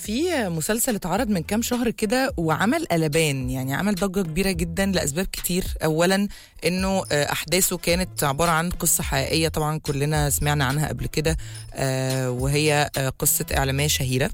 في مسلسل اتعرض من كام شهر كده وعمل قلبان يعني عمل ضجة كبيرة جدا لأسباب كتير أولا إنه آه، أحداثه كانت عبارة عن قصة حقيقية طبعا كلنا سمعنا عنها قبل كده آه، وهي آه، قصة إعلامية شهيرة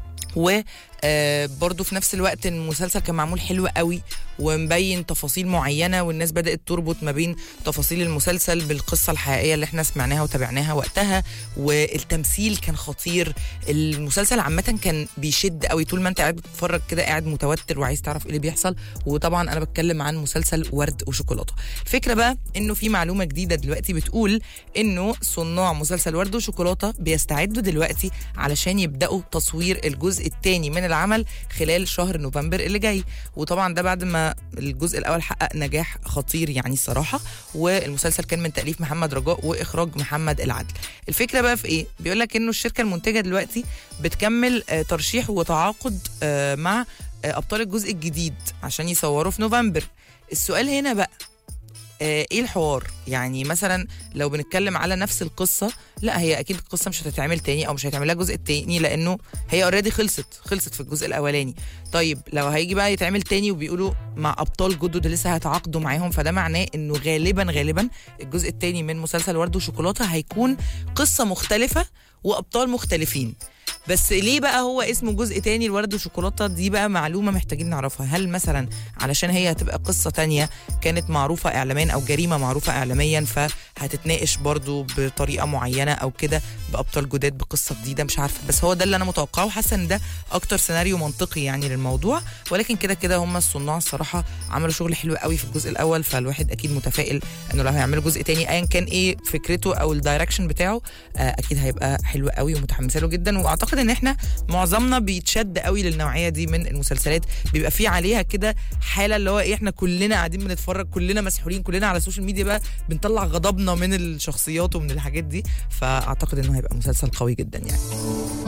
و آه، برضه في نفس الوقت المسلسل كان معمول حلو قوي ومبين تفاصيل معينه والناس بدات تربط ما بين تفاصيل المسلسل بالقصه الحقيقيه اللي احنا سمعناها وتابعناها وقتها والتمثيل كان خطير المسلسل عامه كان بيشد قوي طول ما انت قاعد بتتفرج كده قاعد متوتر وعايز تعرف ايه اللي بيحصل وطبعا انا بتكلم عن مسلسل ورد وشوكولاته الفكره بقى انه في معلومه جديده دلوقتي بتقول انه صناع مسلسل ورد وشوكولاته بيستعدوا دلوقتي علشان يبداوا تصوير الجزء الثاني من العمل خلال شهر نوفمبر اللي جاي وطبعا ده بعد ما الجزء الاول حقق نجاح خطير يعني الصراحه والمسلسل كان من تاليف محمد رجاء واخراج محمد العدل الفكره بقى في ايه بيقول لك انه الشركه المنتجه دلوقتي بتكمل آه، ترشيح وتعاقد آه، مع آه، ابطال الجزء الجديد عشان يصوروا في نوفمبر السؤال هنا بقى آه، ايه الحوار يعني مثلا لو بنتكلم على نفس القصه لا هي اكيد القصه مش هتتعمل تاني او مش هيتعمل لها جزء تاني لانه هي اوريدي خلصت خلصت في الجزء الاولاني طيب لو هيجي بقى يتعمل تاني وبيقولوا مع ابطال جدد لسه هيتعاقدوا معاهم فده معناه انه غالبا غالبا الجزء التاني من مسلسل ورد وشوكولاته هيكون قصه مختلفه وابطال مختلفين بس ليه بقى هو اسمه جزء تاني الورد وشوكولاته دي بقى معلومه محتاجين نعرفها هل مثلا علشان هي هتبقى قصه تانية كانت معروفه اعلاميا او جريمه معروفه اعلاميا فهتتناقش برضو بطريقه معينه او كده بابطال جداد بقصه جديده مش عارفه بس هو ده اللي انا متوقعه وحاسه ان ده اكتر سيناريو منطقي يعني للموضوع ولكن كده كده هم الصناع الصراحه عملوا شغل حلو قوي في الجزء الاول فالواحد اكيد متفائل انه لو هيعملوا جزء تاني ايا كان ايه فكرته او الدايركشن بتاعه آه، اكيد هيبقى حلو قوي ومتحمسه له جدا واعتقد ان احنا معظمنا بيتشد قوي للنوعيه دي من المسلسلات بيبقى في عليها كده حاله اللي هو ايه احنا كلنا قاعدين بنتفرج كلنا مسحولين كلنا على السوشيال ميديا بقى بنطلع غضبنا من الشخصيات ومن الحاجات دي فاعتقد انه هيبقى مسلسل قوي جدا يعني